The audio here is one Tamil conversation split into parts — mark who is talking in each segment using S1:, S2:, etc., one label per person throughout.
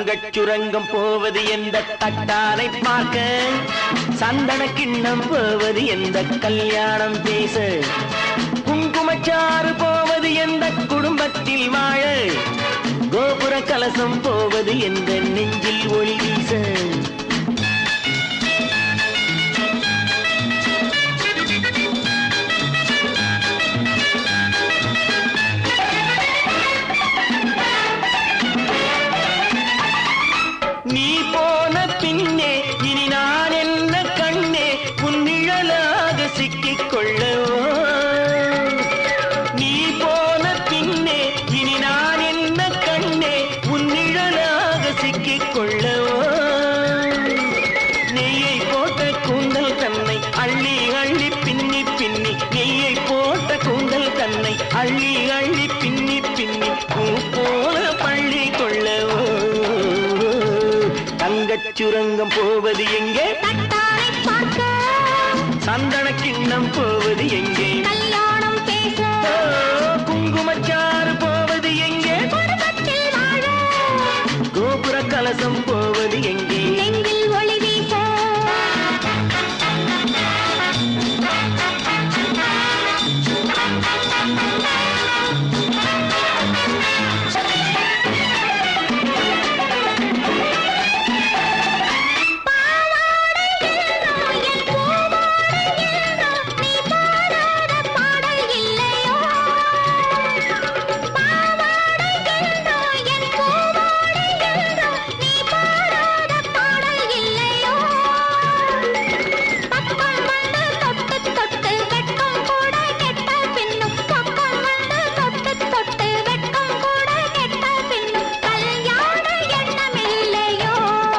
S1: தங்கச் சுரங்கம் போவது எந்த தட்டாரை பார்க்க சந்தன கிண்ணம் போவது எந்த கல்யாணம் பேச குங்குமச்சாறு போவது எந்த குடும்பத்தில் வாழ கோபுர கலசம் போவது எந்த நெஞ்சில் ஒளி வீச நீ போன பின்னே இனி நான் என்ன கண்ணே உன் நிழலாக சிக்கிக் கொள்ளவோ நீ போன பின்னே இனி நான் என்ன கண்ணே உன் நிழலாக சிக்கிக் கொள்ளவோ நெய்யை போட்ட கூந்தல் தன்னை அள்ளி அள்ளி பின்னி பின்னி நெய்யை போட்ட கூந்தல் தன்னை அள்ளி அள்ளி பின்னி பின்னி பூ போல பள்ளி கொள்ளவோ தங்கச் சுரங்கம் போவது எங்கே
S2: தட்டாரை பார்க்க
S1: சந்தன கிண்ணம் போவது எங்கே
S2: கல்யாணம் பேச
S1: ஓ, குங்குமச்சாறு போவது எங்கே
S2: குடும்பத்தில் வாழ
S1: கோபுர கலசம் போவது எங்கே
S2: நெஞ்சில் ஒளி வீச பாவாடை என்றோ என் பூவாடை என்றோ நீ பாடாத பாடல் இல்லையோ பாவாடை என்றோ என் பூவாடை என்றோ நீ பாடாத பாடல் இல்லையோ பக்கம் வந்து தொட்டு தொட்டு வெட்கம் கூட கெட்ட பின்னும் பக்கம் வந்து தொட்டு தொட்டு வெட்கம் கூட கெட்ட பின்னும் கல்யாண எண்ணமில்லையோ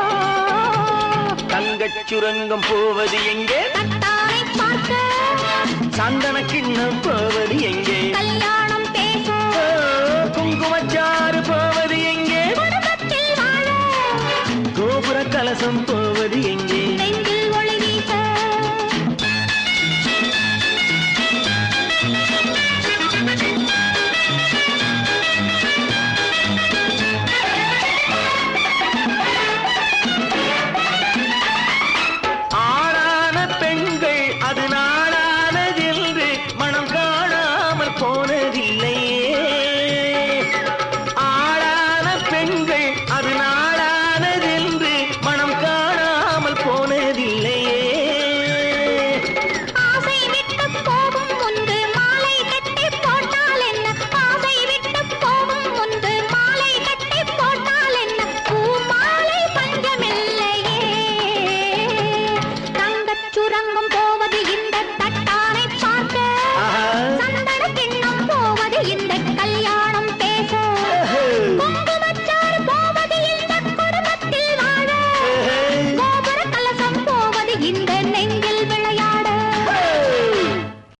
S1: தங்கச் சுரங்கம் போவது எங்கே
S2: தட்டாரை பார்க்க
S1: சந்தன கிண்ணம் போவது எங்கே
S2: கல்யாணம் பேச
S1: ஓ, குங்குமச்சாறு போவது எங்கே
S2: குடும்பத்தில் வாழ
S1: கோபுர கலசம் போவது